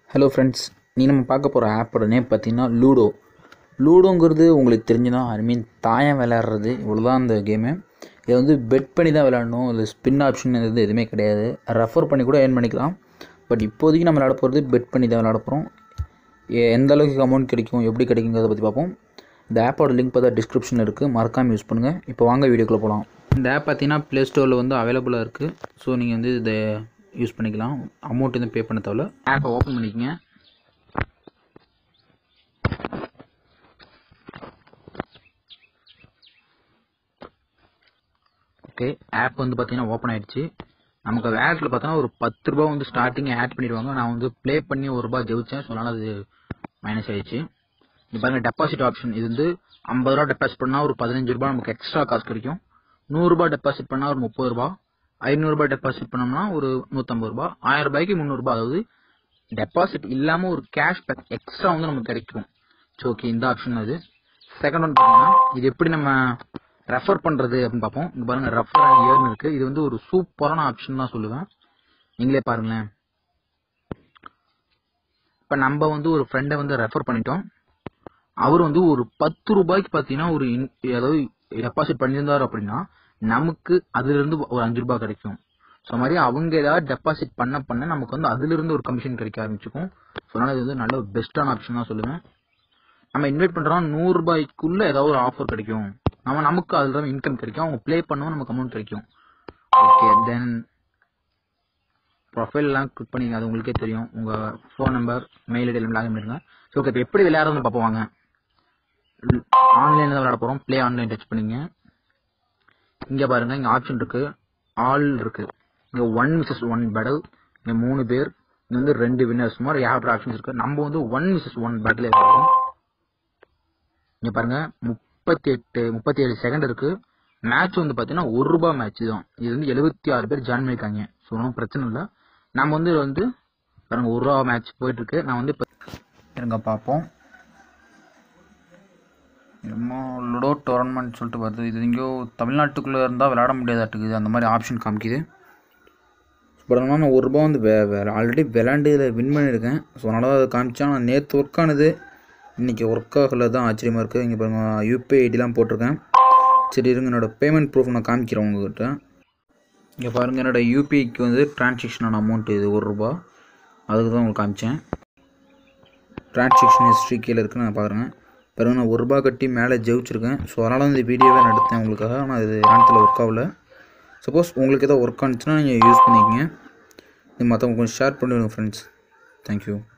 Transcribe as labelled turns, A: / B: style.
A: hello friends நீ நம்ம பார்க்க போகிற ஆப்போட நேம் பார்த்தீங்கன்னா லூடோ லூடோங்கிறது உங்களுக்கு தெரிஞ்சுதான் ஐ மீன் தாயம் விளையாடுறது இவ்வளோதான் அந்த கேமு இதை வந்து பெட் பண்ணி தான் விளையாடணும் இல்லை ஸ்பின் ஆப்ஷன் இது எதுவுமே கிடையாது ரெஃபர் பண்ணி கூட ஏர்ன் பண்ணிக்கலாம் பட் இப்போதைக்கு நம்ம விளையாட போகிறது பெட் பண்ணி தான் விளையாட போகிறோம் எந்த அளவுக்கு அமௌண்ட் கிடைக்கும் எப்படி கிடைக்குங்கிறத பற்றி பார்ப்போம் இந்த ஆப்போட லிங்க் பார்த்தா டிஸ்கிரிப்ஷனில் இருக்குது மறக்காமல் யூஸ் பண்ணுங்கள் இப்போ வாங்க வீடியோக்குள்ளே போகலாம் இந்த ஆப் பார்த்தீங்கன்னா ப்ளே ஸ்டோரில் வந்து அவைலபிளாக இருக்குது ஸோ நீங்கள் வந்து இதை யூஸ் பண்ணிக்கலாம் அமௌண்ட் எதுவும் பே பண்ண தேவையில்ல ஆப்பை ஓப்பன் பண்ணிக்கங்க ஓகே ஆப் வந்து பார்த்தீங்கன்னா ஓப்பன் ஆயிடுச்சு நமக்கு அது ஆட்டில் பார்த்தோன்னா ஒரு பத்து ரூபா வந்து ஸ்டார்டிங் ஆட் பண்ணிடுவாங்க நான் வந்து ப்ளே பண்ணி ஒரு ரூபா ஜெயிச்சேன் ஸோ அதனால் அது மைனஸ் ஆயிடுச்சு இது பாருங்க டெபாசிட் ஆப்ஷன் இது வந்து ஐம்பது ரூபா டெபாசிட் பண்ணால் ஒரு பதினஞ்சு ரூபா நமக்கு எக்ஸ்ட்ரா காசு கிடைக்கும் நூறுரூபா டெபாசிட் பண்ணால் ஒரு முப்பது ரூபா ஐநூறுரூபா டெபாசிட் பண்ணோம்னா ஒரு நூற்றம்பது ரூபா ஆயிரம் ரூபாய்க்கு முந்நூறுரூபா அதாவது டெபாசிட் இல்லாமல் ஒரு கேஷ் பேக் எக்ஸ்ட்ரா வந்து நமக்கு கிடைக்கும் ஸோ ஓகே இந்த ஆப்ஷன் அது செகண்ட் ஒன் பார்த்தீங்கன்னா இது எப்படி நம்ம ரெஃபர் பண்ணுறது அப்படின்னு பார்ப்போம் இங்கே பாருங்க ரெஃபர் இயர்னு இருக்குது இது வந்து ஒரு சூப்பரான ஆப்ஷன் தான் சொல்லுவேன் நீங்களே பாருங்களேன் இப்போ நம்ம வந்து ஒரு ஃப்ரெண்டை வந்து ரெஃபர் பண்ணிட்டோம் அவர் வந்து ஒரு பத்து ரூபாய்க்கு பார்த்தீங்கன்னா ஒரு இன்- அதாவது டெபாசிட் பண்ணியிருந்தார் அப்படின்னா நமக்கு அதுல இருந்து ஒரு அஞ்சு ரூபாய் கிடைக்கும் ஸோ மாதிரி அவங்க ஏதாவது டெபாசிட் பண்ண பண்ண நமக்கு வந்து அதுல இருந்து ஒரு கமிஷன் கிடைக்க ஆரம்பிச்சுக்கும் ஸோ அதனால இது வந்து நல்ல பெஸ்டான ஆப்ஷன் தான் சொல்லுவேன் நம்ம இன்வைட் பண்றோம் நூறு ரூபாய்க்குள்ள ஏதாவது ஒரு ஆஃபர் கிடைக்கும் நம்ம நமக்கு அதுல தான் இன்கம் கிடைக்கும் அவங்க ப்ளே பண்ணுவோம் நமக்கு அமௌண்ட் கிடைக்கும் ஓகே தென் ப்ரொஃபைல்லாம் கிளிக் பண்ணி அது உங்களுக்கே தெரியும் உங்க ஃபோன் நம்பர் மெயில் ஐடி எல்லாம் லாகின் பண்ணிருங்க ஸோ ஓகே இப்போ எப்படி விளையாடுறதுன்னு பார்ப்போம் வாங்க ஆன்லைன்ல தான் விளையாட போறோம் ப்ளே ஆன்லைன் டச் பண்ணிங்க இங்க பாருங்க இங்க ஆப்ஷன் இருக்கு ஆல் இருக்கு இங்க ஒன் விசஸ் ஒன் பேடல் இங்க மூணு பேர் இங்க வந்து ரெண்டு வின்னர்ஸ் மாதிரி ஏகப்பட்ட ஆப்ஷன்ஸ் இருக்கு நம்ம வந்து ஒன் விசஸ் ஒன் பேட்டில் விளையாடுறோம் இங்க பாருங்க முப்பத்தி எட்டு முப்பத்தி ஏழு செகண்ட் இருக்கு மேட்ச் வந்து பாத்தீங்கன்னா ஒரு ரூபாய் மேட்ச் தான் இது வந்து எழுபத்தி ஆறு பேர் ஜாயின் பண்ணிருக்காங்க ஸோ ஒன்றும் பிரச்சனை இல்லை நம்ம வந்து இது வந்து பாருங்க ஒரு ரூபா மேட்ச் போயிட்டு இருக்கு நான் வந்து இப்ப- இருங்க பார்ப்போம் என்னமோ லுடோ டோர்னமெண்ட் சொல்லிட்டு வருது இது எங்கேயோ தமிழ்நாட்டுக்குள்ளே இருந்தால் விளையாட முடியாதாட்டுக்குது அந்த மாதிரி ஆப்ஷன் காமிக்குது பட் ஆனால் நான் ஒரு ரூபா வந்து வே வேறு ஆல்ரெடி விளாண்டு இதில் வின் பண்ணியிருக்கேன் ஸோ அதனால தான் அதை காமிச்சா நான் நேற்று ஒர்க் ஆனது இன்றைக்கி ஒர்க் ஆகல தான் ஆச்சரியமாக இருக்குது இங்கே பாருங்க யூபிஐ ஐடிலாம் போட்டிருக்கேன் சரி இருங்க என்னோட பேமெண்ட் ப்ரூஃப் நான் காமிக்கிறேன் உங்ககிட்ட இங்கே பாருங்கள் என்னோட யூபிஐக்கு வந்து டிரான்சாக்ஷனான அமௌண்ட் இது ஒரு ரூபா அதுக்கு தான் உங்களுக்கு காமிச்சேன் டிரான்சாக்ஷன் ஹிஸ்ட்ரி கீழே இருக்குன்னு நான் பார்க்குறேன் பாருங்க நான் ஒரு ரூபா கட்டி மேலே ஜெயிச்சிருக்கேன் ஸோ அதனால தான் இந்த வீடியோவே நான் எடுத்தேன் உங்களுக்காக ஆனால் இது நேரத்தில் ஒர்க் ஆகல சப்போஸ் உங்களுக்கு ஏதாவது ஒர்க் ஆனிச்சுன்னா நீங்கள் யூஸ் பண்ணிக்கங்க இது மற்றவங்க கொஞ்சம் ஷேர் பண்ணிவிடுங்க ஃப்ரெண்ட்ஸ் தேங்க்யூ